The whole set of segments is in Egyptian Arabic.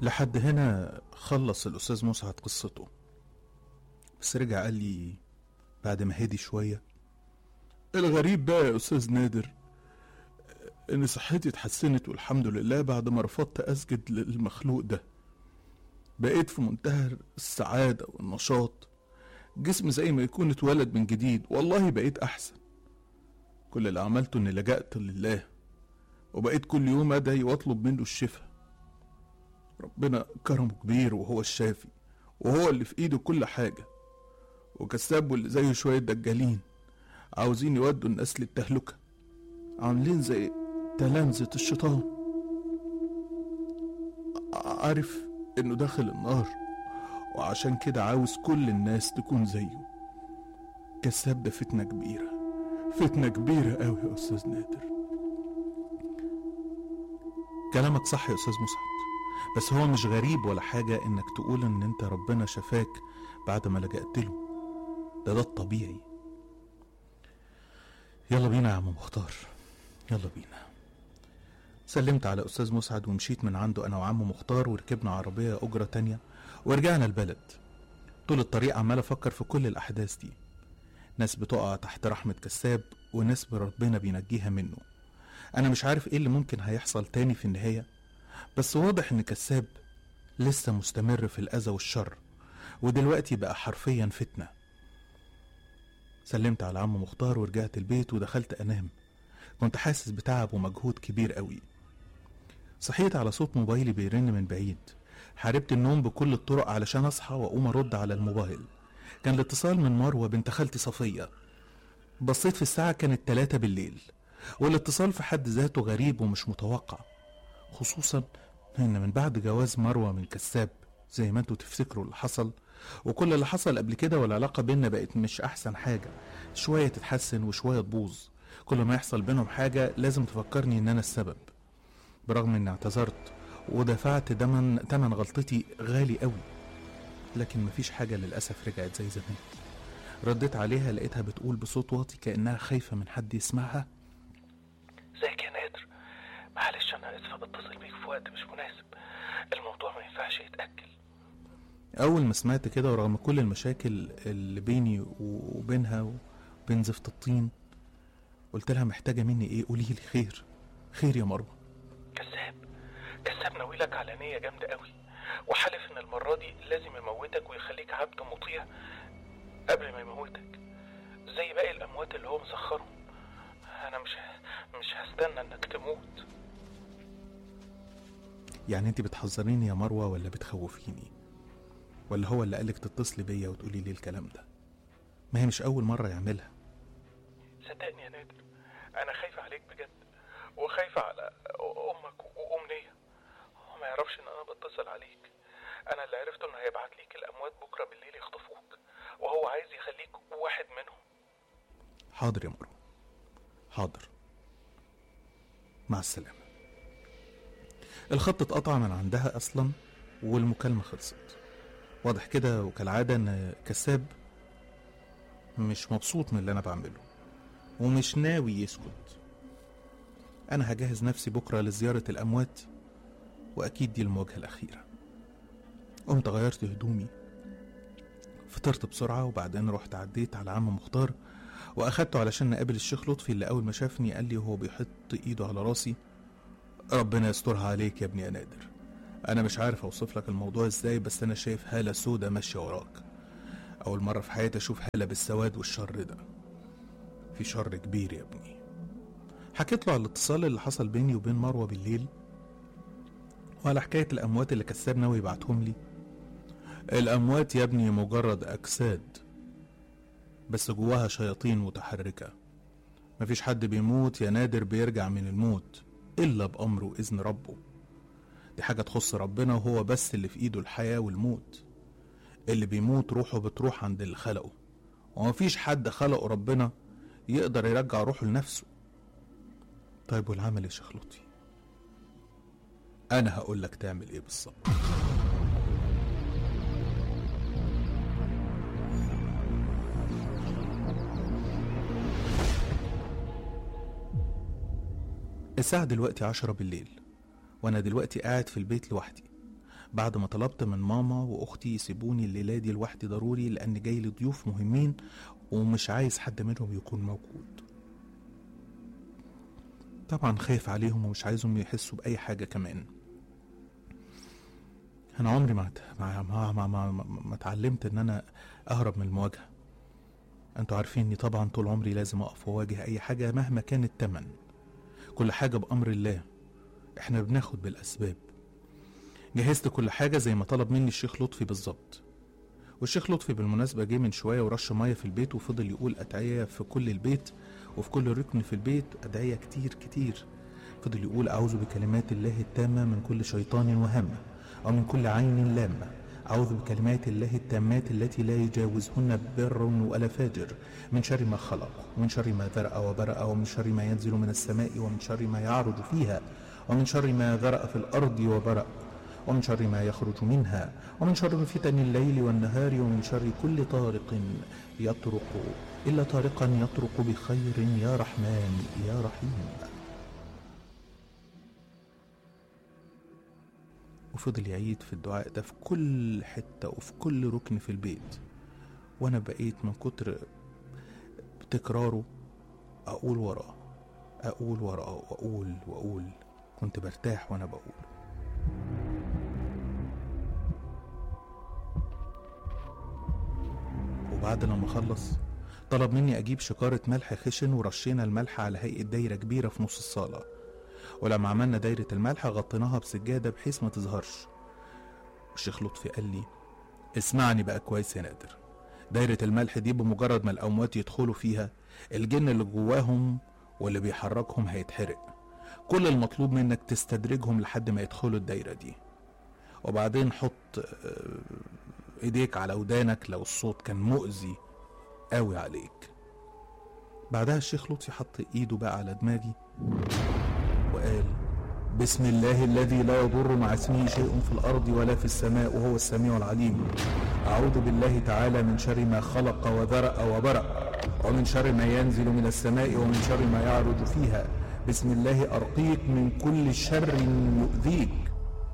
لحد هنا خلص الأستاذ مسعد قصته بس رجع قال لي بعد ما هدي شوية الغريب بقى يا أستاذ نادر إن صحتي اتحسنت والحمد لله بعد ما رفضت أسجد للمخلوق ده بقيت في منتهى السعادة والنشاط جسمي زي ما يكون اتولد من جديد والله بقيت أحسن كل اللي عملته إني لجأت لله وبقيت كل يوم أدعي وأطلب منه الشفاء ربنا كرمه كبير وهو الشافي وهو اللي في إيده كل حاجة وكساب واللي زيه شوية دجالين عاوزين يودوا الناس للتهلكة عاملين زي تلامذة الشيطان ع- عارف إنه داخل النار وعشان كده عاوز كل الناس تكون زيه كساب ده فتنة كبيرة فتنة كبيرة أوي يا أستاذ نادر كلامك صح يا أستاذ مسعد بس هو مش غريب ولا حاجة إنك تقول إن أنت ربنا شفاك بعد ما لجأت له ده ده الطبيعي يلا بينا يا عم مختار يلا بينا سلمت على أستاذ مسعد ومشيت من عنده أنا وعم مختار وركبنا عربية أجرة تانية ورجعنا البلد طول الطريق عمال أفكر في كل الأحداث دي ناس بتقع تحت رحمة كساب وناس ربنا بينجيها منه أنا مش عارف إيه اللي ممكن هيحصل تاني في النهاية بس واضح إن كساب لسه مستمر في الأذى والشر ودلوقتي بقى حرفيا فتنة سلمت على عم مختار ورجعت البيت ودخلت أنام كنت حاسس بتعب ومجهود كبير قوي صحيت على صوت موبايلي بيرن من بعيد حاربت النوم بكل الطرق علشان أصحى وأقوم أرد على الموبايل كان الاتصال من مروة بنت خالتي صفية بصيت في الساعة كانت تلاتة بالليل والاتصال في حد ذاته غريب ومش متوقع خصوصا ان من بعد جواز مروة من كساب زي ما انتوا تفتكروا اللي حصل وكل اللي حصل قبل كده والعلاقة بينا بقت مش أحسن حاجة شوية تتحسن وشوية تبوظ كل ما يحصل بينهم حاجة لازم تفكرني إن أنا السبب برغم إني اعتذرت ودفعت دمن تمن غلطتي غالي قوي لكن مفيش حاجة للأسف رجعت زي زمان رديت عليها لقيتها بتقول بصوت واطي كأنها خايفة من حد يسمعها ازيك يا نادر معلش انا اسفه بتصل بيك في وقت مش مناسب الموضوع ما ينفعش يتاجل أول ما سمعت كده ورغم كل المشاكل اللي بيني وبينها وبين زفت الطين قلت لها محتاجة مني إيه قولي لي خير خير يا مروة كذاب كذاب ناويلك على نيه جامده قوي وحلف ان المره دي لازم يموتك ويخليك عبد مطيع قبل ما يموتك زي باقي الاموات اللي هو مسخرهم انا مش مش هستنى انك تموت يعني انت بتحذريني يا مروة ولا بتخوفيني ولا هو اللي قالك تتصلي بيا وتقولي لي الكلام ده ما هي مش أول مرة يعملها صدقني يا نادر انا خايفه عليك بجد وخايفه على امك وامنيه هو ما يعرفش ان انا بتصل عليك انا اللي عرفته انه هيبعت ليك الاموات بكره بالليل يخطفوك وهو عايز يخليك واحد منهم حاضر يا مروة حاضر مع السلامة الخط اتقطع من عندها أصلا والمكالمة خلصت واضح كده وكالعادة إن كساب مش مبسوط من اللي أنا بعمله ومش ناوي يسكت أنا هجهز نفسي بكرة لزيارة الأموات وأكيد دي المواجهة الأخيرة قمت غيرت هدومي فطرت بسرعة وبعدين رحت عديت على عم مختار واخدته علشان نقابل الشيخ لطفي اللي اول ما شافني قال لي وهو بيحط ايده على راسي ربنا يسترها عليك يا ابني يا نادر انا مش عارف اوصف لك الموضوع ازاي بس انا شايف هالة سودة ماشية وراك اول مرة في حياتي اشوف هالة بالسواد والشر ده في شر كبير يا ابني حكيت له على الاتصال اللي حصل بيني وبين مروة بالليل وعلى حكاية الأموات اللي كساب ناوي يبعتهم لي الأموات يا ابني مجرد أجساد بس جواها شياطين متحركة مفيش حد بيموت يا نادر بيرجع من الموت إلا بأمر وإذن ربه دي حاجة تخص ربنا وهو بس اللي في إيده الحياة والموت اللي بيموت روحه بتروح عند اللي خلقه ومفيش حد خلقه ربنا يقدر يرجع روحه لنفسه طيب والعمل يا شيخ لطفي أنا هقولك تعمل إيه بالظبط الساعة دلوقتي عشرة بالليل وأنا دلوقتي قاعد في البيت لوحدي بعد ما طلبت من ماما واختي يسيبوني الليله دي لوحدي ضروري لان جاي لي ضيوف مهمين ومش عايز حد منهم يكون موجود طبعا خايف عليهم ومش عايزهم يحسوا باي حاجه كمان انا عمري ما ما ما ما, ما, ما, ما اتعلمت ان انا اهرب من المواجهه انتوا عارفيني طبعا طول عمري لازم اقف واواجه اي حاجه مهما كان التمن كل حاجه بامر الله احنا بناخد بالاسباب جهزت كل حاجه زي ما طلب مني الشيخ لطفي بالظبط والشيخ لطفي بالمناسبه جه من شويه ورش ميه في البيت وفضل يقول ادعيه في كل البيت وفي كل ركن في البيت ادعيه كتير كتير فضل يقول اعوذ بكلمات الله التامه من كل شيطان وهمه ومن كل عين لامه أعوذ بكلمات الله التامات التي لا يجاوزهن بر ولا فاجر من شر ما خلق ومن شر ما ذرأ وبرأ ومن شر ما ينزل من السماء ومن شر ما يعرج فيها ومن شر ما ذرأ في الأرض وبرأ ومن شر ما يخرج منها ومن شر فتن الليل والنهار ومن شر كل طارق يطرق إلا طارقا يطرق بخير يا رحمن يا رحيم وفضل يعيد في الدعاء ده في كل حتة وفي كل ركن في البيت وأنا بقيت من كتر تكراره أقول وراه أقول وراه وأقول وأقول كنت برتاح وأنا بقول وبعد لما خلص طلب مني أجيب شكارة ملح خشن ورشينا الملح على هيئة دايرة كبيرة في نص الصالة ولما عملنا دايرة الملح غطيناها بسجادة بحيث ما تظهرش الشيخ لطفي قال لي اسمعني بقى كويس يا نادر دايرة الملح دي بمجرد ما الأموات يدخلوا فيها الجن اللي جواهم واللي بيحركهم هيتحرق كل المطلوب منك تستدرجهم لحد ما يدخلوا الدايرة دي وبعدين حط آه، ايديك على ودانك لو الصوت كان مؤذي قوي عليك بعدها الشيخ لطفي حط ايده بقى على دماغي وقال بسم الله الذي لا يضر مع اسمه شيء في الارض ولا في السماء وهو السميع العليم اعوذ بالله تعالى من شر ما خلق وذرأ وبرأ ومن شر ما ينزل من السماء ومن شر ما يعرج فيها بسم الله ارقيك من كل شر يؤذيك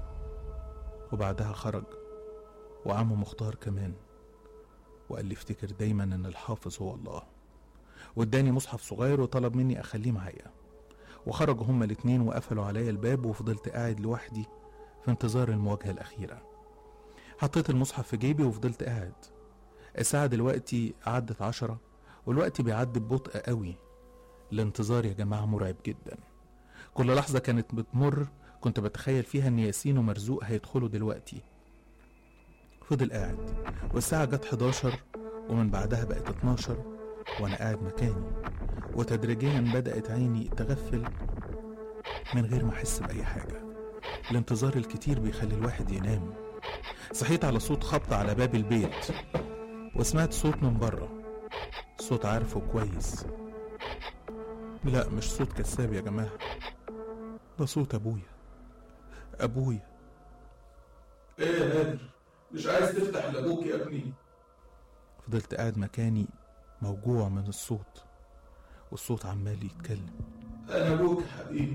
وبعدها خرج وعمه مختار كمان وقال لي افتكر دايما ان الحافظ هو الله واداني مصحف صغير وطلب مني اخليه معايا وخرجوا هما الاتنين وقفلوا عليا الباب وفضلت قاعد لوحدي في انتظار المواجهة الأخيرة حطيت المصحف في جيبي وفضلت قاعد الساعة دلوقتي عدت عشرة والوقت بيعدي ببطء قوي الانتظار يا جماعة مرعب جدا كل لحظة كانت بتمر كنت بتخيل فيها ان ياسين ومرزوق هيدخلوا دلوقتي فضل قاعد والساعة جت 11 ومن بعدها بقت 12 وانا قاعد مكاني وتدريجيا بدأت عيني تغفل من غير ما احس بأي حاجة الانتظار الكتير بيخلي الواحد ينام صحيت على صوت خبط على باب البيت وسمعت صوت من بره صوت عارفه كويس لا مش صوت كذاب يا جماعة ده صوت أبويا أبويا ايه يا نادر مش عايز تفتح لابوك يا ابني فضلت قاعد مكاني موجوع من الصوت والصوت عمال يتكلم انا ابوك يا حبيبي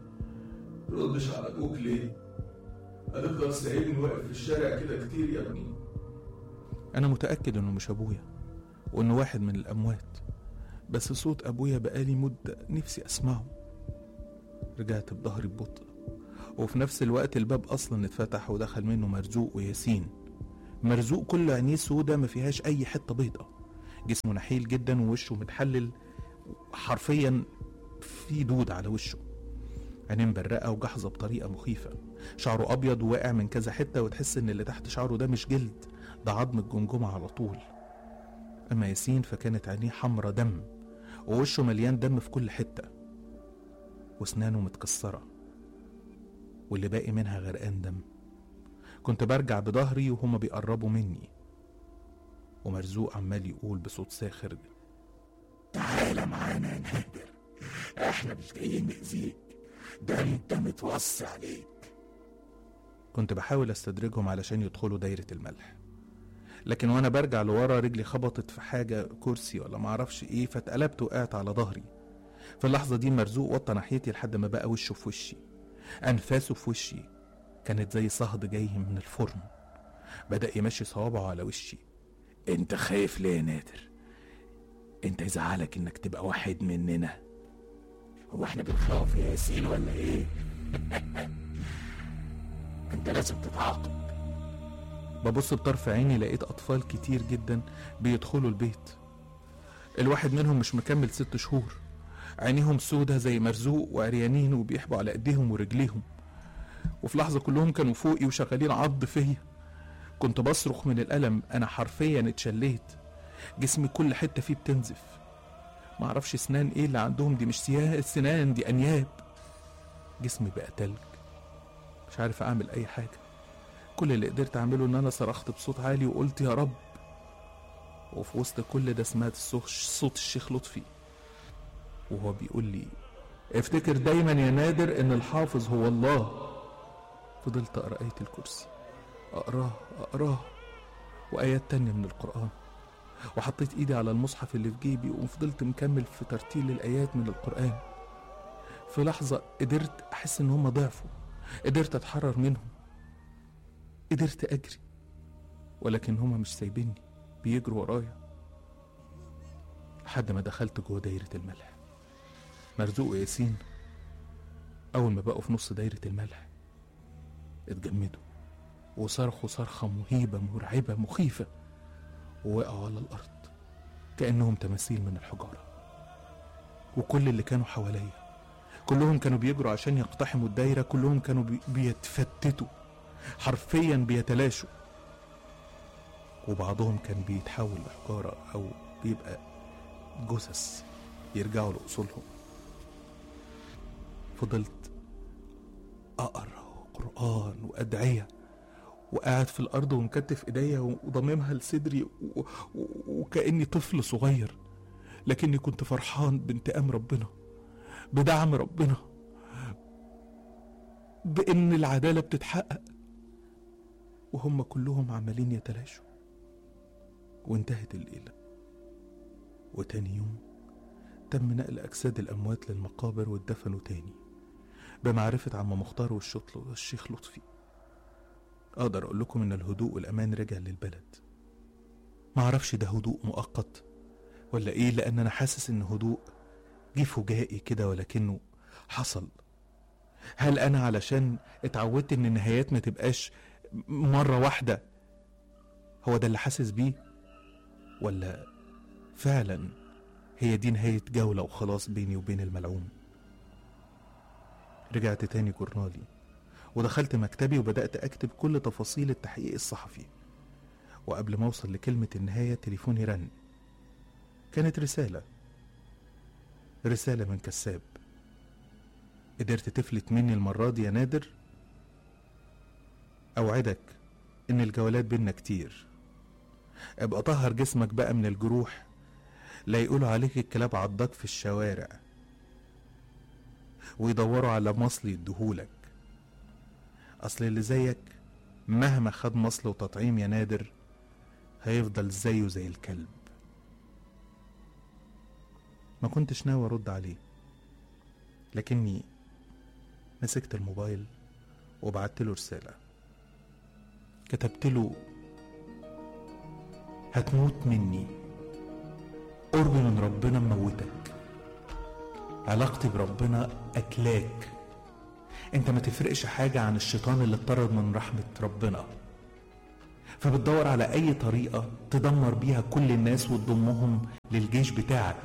ردش على ابوك ليه هتفضل سايبني واقف في الشارع كده كتير يا ابني أنا متأكد إنه مش أبويا وإنه واحد من الأموات بس صوت أبويا بقالي مدة نفسي أسمعه رجعت بظهري ببطء وفي نفس الوقت الباب أصلا اتفتح ودخل منه مرزوق وياسين مرزوق كل عينيه سودة ما فيهاش أي حتة بيضة جسمه نحيل جدا ووشه متحلل حرفيا في دود على وشه عينيه مبرقة وجحظة بطريقة مخيفة شعره أبيض وواقع من كذا حتة وتحس إن اللي تحت شعره ده مش جلد ده عظم الجمجمة على طول أما ياسين فكانت عينيه حمرة دم ووشه مليان دم في كل حتة وأسنانه متكسرة واللي باقي منها غرقان دم كنت برجع بظهري وهما بيقربوا مني ومرزوق عمال يقول بصوت ساخر تعالى معانا يا نادر احنا مش جايين نأذيك ده انت متوصي عليك كنت بحاول استدرجهم علشان يدخلوا دايرة الملح لكن وانا برجع لورا رجلي خبطت في حاجة كرسي ولا معرفش ايه فاتقلبت وقعت على ظهري في اللحظة دي مرزوق وطى ناحيتي لحد ما بقى وشه في وشي أنفاسه في وشي كانت زي صهد جاي من الفرن بدأ يمشي صوابعه على وشي انت خايف ليه يا نادر انت يزعلك انك تبقى واحد مننا هو احنا بنخاف يا ياسين ولا ايه انت لازم تتعاقب ببص بطرف عيني لقيت أطفال كتير جدا بيدخلوا البيت الواحد منهم مش مكمل ست شهور عينيهم سودة زي مرزوق وعريانين وبيحبوا على ايديهم ورجليهم وفي لحظة كلهم كانوا فوقي وشغالين عض فيا كنت بصرخ من الألم أنا حرفيا اتشليت جسمي كل حتة فيه بتنزف معرفش سنان ايه اللي عندهم دي مش سيا- سنان دي أنياب جسمي بقى تلج مش عارف أعمل أي حاجة كل اللي قدرت أعمله إن أنا صرخت بصوت عالي وقلت يا رب وفي وسط كل ده سمعت الصوت صوت الشيخ لطفي وهو بيقول لي افتكر دايما يا نادر ان الحافظ هو الله فضلت اقرا ايه الكرسي اقراه اقراه وايات تانية من القران وحطيت ايدي على المصحف اللي في جيبي وفضلت مكمل في ترتيل الايات من القران في لحظه قدرت احس ان هم ضعفوا قدرت اتحرر منهم قدرت اجري ولكن هم مش سايبيني بيجروا ورايا لحد ما دخلت جوه دايرة الملح مرزوق وياسين أول ما بقوا في نص دايرة الملح اتجمدوا وصرخوا صرخة مهيبة مرعبة مخيفة ووقعوا على الأرض كأنهم تماثيل من الحجارة وكل اللي كانوا حواليا كلهم كانوا بيجروا عشان يقتحموا الدايرة كلهم كانوا بي- بيتفتتوا حرفيا بيتلاشوا وبعضهم كان بيتحول لحجارة أو بيبقى جثث يرجعوا لأصولهم فضلت أقرأ قرآن وأدعية وقاعد في الأرض ومكتف إيديا وضممها لصدري و- و- وكأني طفل صغير لكني كنت فرحان بانتقام ربنا بدعم ربنا بإن العدالة بتتحقق وهم كلهم عمالين يتلاشوا وانتهت الليلة وتاني يوم تم نقل أجساد الأموات للمقابر واتدفنوا تاني بمعرفة عم مختار والشط- والشيخ لطفي أقدر أقول لكم إن الهدوء والأمان رجع للبلد معرفش ده هدوء مؤقت ولا إيه لأن أنا حاسس إن هدوء جه فجائي كده ولكنه حصل هل أنا علشان اتعودت إن النهايات ما تبقاش مرة واحدة هو ده اللي حاسس بيه ولا فعلا هي دي نهاية جولة وخلاص بيني وبين الملعون رجعت تاني جورنالي ودخلت مكتبي وبدأت أكتب كل تفاصيل التحقيق الصحفي وقبل ما أوصل لكلمة النهاية تليفوني رن كانت رسالة رسالة من كساب قدرت تفلت مني المرة دي يا نادر أوعدك إن الجولات بينا كتير ابقى طهر جسمك بقى من الجروح لا يقولوا عليك الكلاب عضاك في الشوارع ويدوروا على مصل يديهولك اصل اللي زيك مهما خد مصل وتطعيم يا نادر هيفضل زيه زي الكلب ما كنتش ناوي ارد عليه لكني مسكت الموبايل وبعت له رسالة كتبت له هتموت مني قرب من ربنا مموتك علاقتي بربنا أكلاك انت ما تفرقش حاجة عن الشيطان اللي اضطرد من رحمة ربنا فبتدور على أي طريقة تدمر بيها كل الناس وتضمهم للجيش بتاعك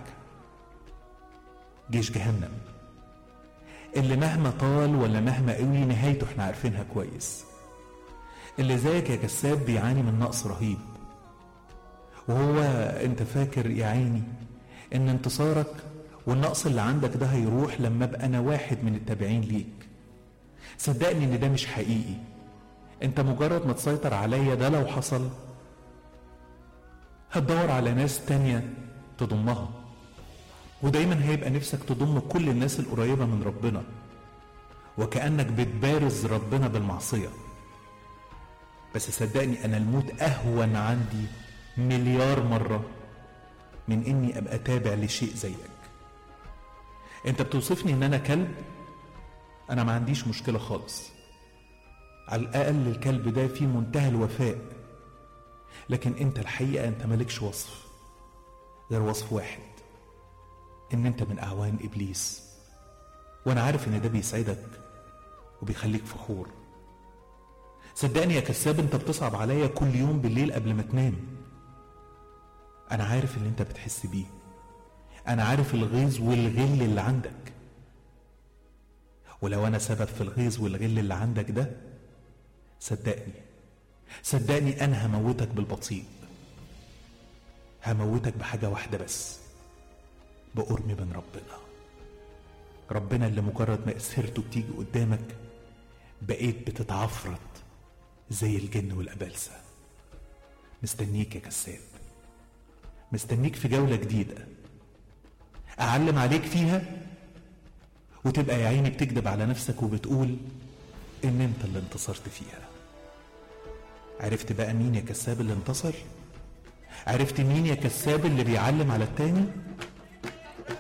جيش جهنم اللي مهما طال ولا مهما قوي نهايته احنا عارفينها كويس اللي زيك يا كساب بيعاني من نقص رهيب وهو انت فاكر يا عيني ان انتصارك والنقص اللي عندك ده هيروح لما ابقى انا واحد من التابعين ليك صدقني ان ده مش حقيقي انت مجرد ما تسيطر عليا ده لو حصل هتدور على ناس تانية تضمها ودايما هيبقى نفسك تضم كل الناس القريبة من ربنا وكأنك بتبارز ربنا بالمعصية بس صدقني انا الموت اهون عندي مليار مرة من اني ابقى تابع لشيء زيك انت بتوصفني ان انا كلب انا ما عنديش مشكلة خالص على الأقل الكلب ده فيه منتهى الوفاء لكن انت الحقيقة انت مالكش وصف غير وصف واحد ان انت من اعوان ابليس وانا عارف ان ده بيسعدك وبيخليك فخور صدقني يا كساب انت بتصعب عليا كل يوم بالليل قبل ما تنام انا عارف اللي انت بتحس بيه انا عارف الغيظ والغل اللي عندك ولو انا سبب في الغيظ والغل اللي عندك ده صدقني صدقني انا هموتك بالبطيء هموتك بحاجه واحده بس بقرب من ربنا ربنا اللي مجرد ما سيرته بتيجي قدامك بقيت بتتعفرت زي الجن والأبلسة مستنيك يا كساب مستنيك في جولة جديدة أعلم عليك فيها وتبقى يا عيني بتكذب على نفسك وبتقول إن أنت اللي انتصرت فيها عرفت بقى مين يا كساب اللي انتصر؟ عرفت مين يا كساب اللي بيعلم على التاني؟